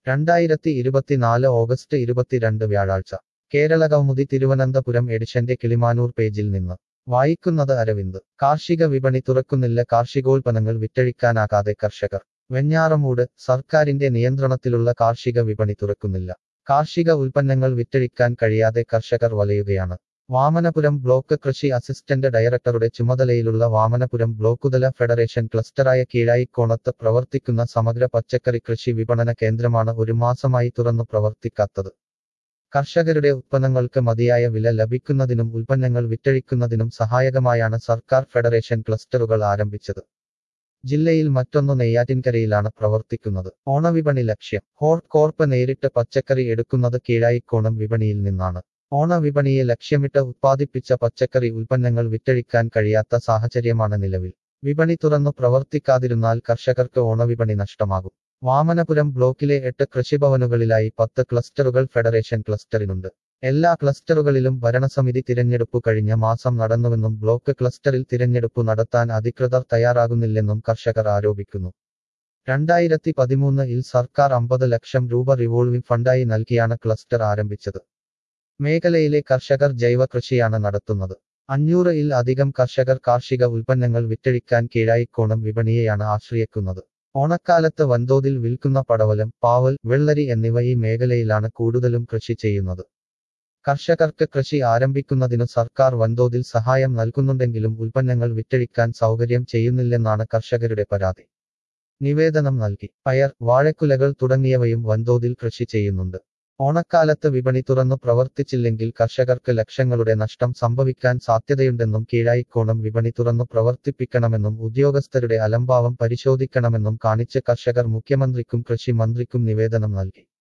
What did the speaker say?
രണ്ടായിരത്തി ഇരുപത്തിനാല് ഓഗസ്റ്റ് ഇരുപത്തിരണ്ട് വ്യാഴാഴ്ച കേരള കൗമുദി തിരുവനന്തപുരം എഡിഷന്റെ കിളിമാനൂർ പേജിൽ നിന്ന് വായിക്കുന്നത് അരവിന്ദ് കാർഷിക വിപണി തുറക്കുന്നില്ല കാർഷികോൽപ്പന്നങ്ങൾ വിറ്റഴിക്കാനാകാതെ കർഷകർ വെഞ്ഞാറമൂട് സർക്കാരിന്റെ നിയന്ത്രണത്തിലുള്ള കാർഷിക വിപണി തുറക്കുന്നില്ല കാർഷിക ഉൽപ്പന്നങ്ങൾ വിറ്റഴിക്കാൻ കഴിയാതെ കർഷകർ വലയുകയാണ് വാമനപുരം ബ്ലോക്ക് കൃഷി അസിസ്റ്റന്റ് ഡയറക്ടറുടെ ചുമതലയിലുള്ള വാമനപുരം ബ്ലോക്കുതല ഫെഡറേഷൻ ക്ലസ്റ്ററായ കീഴായിക്കോണത്ത് പ്രവർത്തിക്കുന്ന സമഗ്ര പച്ചക്കറി കൃഷി വിപണന കേന്ദ്രമാണ് ഒരു മാസമായി തുറന്നു പ്രവർത്തിക്കാത്തത് കർഷകരുടെ ഉത്പന്നങ്ങൾക്ക് മതിയായ വില ലഭിക്കുന്നതിനും ഉൽപ്പന്നങ്ങൾ വിറ്റഴിക്കുന്നതിനും സഹായകമായാണ് സർക്കാർ ഫെഡറേഷൻ ക്ലസ്റ്ററുകൾ ആരംഭിച്ചത് ജില്ലയിൽ മറ്റൊന്നു നെയ്യാറ്റിൻകരയിലാണ് പ്രവർത്തിക്കുന്നത് ഓണവിപണി ലക്ഷ്യം ഹോട്ട് കോർപ്പ് നേരിട്ട് പച്ചക്കറി എടുക്കുന്നത് കീഴായിക്കോണം വിപണിയിൽ നിന്നാണ് ഓണവിപണിയെ ലക്ഷ്യമിട്ട് ഉത്പാദിപ്പിച്ച പച്ചക്കറി ഉൽപ്പന്നങ്ങൾ വിറ്റഴിക്കാൻ കഴിയാത്ത സാഹചര്യമാണ് നിലവിൽ വിപണി തുറന്നു പ്രവർത്തിക്കാതിരുന്നാൽ കർഷകർക്ക് ഓണവിപണി നഷ്ടമാകും വാമനപുരം ബ്ലോക്കിലെ എട്ട് കൃഷിഭവനുകളിലായി പത്ത് ക്ലസ്റ്ററുകൾ ഫെഡറേഷൻ ക്ലസ്റ്ററിനുണ്ട് എല്ലാ ക്ലസ്റ്ററുകളിലും ഭരണസമിതി തിരഞ്ഞെടുപ്പ് കഴിഞ്ഞ മാസം നടന്നുവെന്നും ബ്ലോക്ക് ക്ലസ്റ്ററിൽ തിരഞ്ഞെടുപ്പ് നടത്താൻ അധികൃതർ തയ്യാറാകുന്നില്ലെന്നും കർഷകർ ആരോപിക്കുന്നു രണ്ടായിരത്തി പതിമൂന്നിൽ സർക്കാർ അമ്പത് ലക്ഷം രൂപ റിവോൾവിംഗ് ഫണ്ടായി നൽകിയാണ് ക്ലസ്റ്റർ ആരംഭിച്ചത് മേഖലയിലെ കർഷകർ ജൈവ കൃഷിയാണ് നടത്തുന്നത് അഞ്ഞൂറ് ഇൽ അധികം കർഷകർ കാർഷിക ഉൽപ്പന്നങ്ങൾ വിറ്റഴിക്കാൻ കീഴായിക്കോണം വിപണിയെയാണ് ആശ്രയിക്കുന്നത് ഓണക്കാലത്ത് വൻതോതിൽ വിൽക്കുന്ന പടവലം പാവൽ വെള്ളരി എന്നിവ ഈ മേഖലയിലാണ് കൂടുതലും കൃഷി ചെയ്യുന്നത് കർഷകർക്ക് കൃഷി ആരംഭിക്കുന്നതിനു സർക്കാർ വൻതോതിൽ സഹായം നൽകുന്നുണ്ടെങ്കിലും ഉൽപ്പന്നങ്ങൾ വിറ്റഴിക്കാൻ സൗകര്യം ചെയ്യുന്നില്ലെന്നാണ് കർഷകരുടെ പരാതി നിവേദനം നൽകി പയർ വാഴക്കുലകൾ തുടങ്ങിയവയും വൻതോതിൽ കൃഷി ചെയ്യുന്നുണ്ട് ഓണക്കാലത്ത് വിപണി തുറന്നു പ്രവർത്തിച്ചില്ലെങ്കിൽ കർഷകർക്ക് ലക്ഷങ്ങളുടെ നഷ്ടം സംഭവിക്കാൻ സാധ്യതയുണ്ടെന്നും കീഴായിക്കോണം വിപണി തുറന്നു പ്രവർത്തിപ്പിക്കണമെന്നും ഉദ്യോഗസ്ഥരുടെ അലംഭാവം പരിശോധിക്കണമെന്നും കാണിച്ച് കർഷകർ മുഖ്യമന്ത്രിക്കും കൃഷി മന്ത്രിക്കും നിവേദനം നൽകി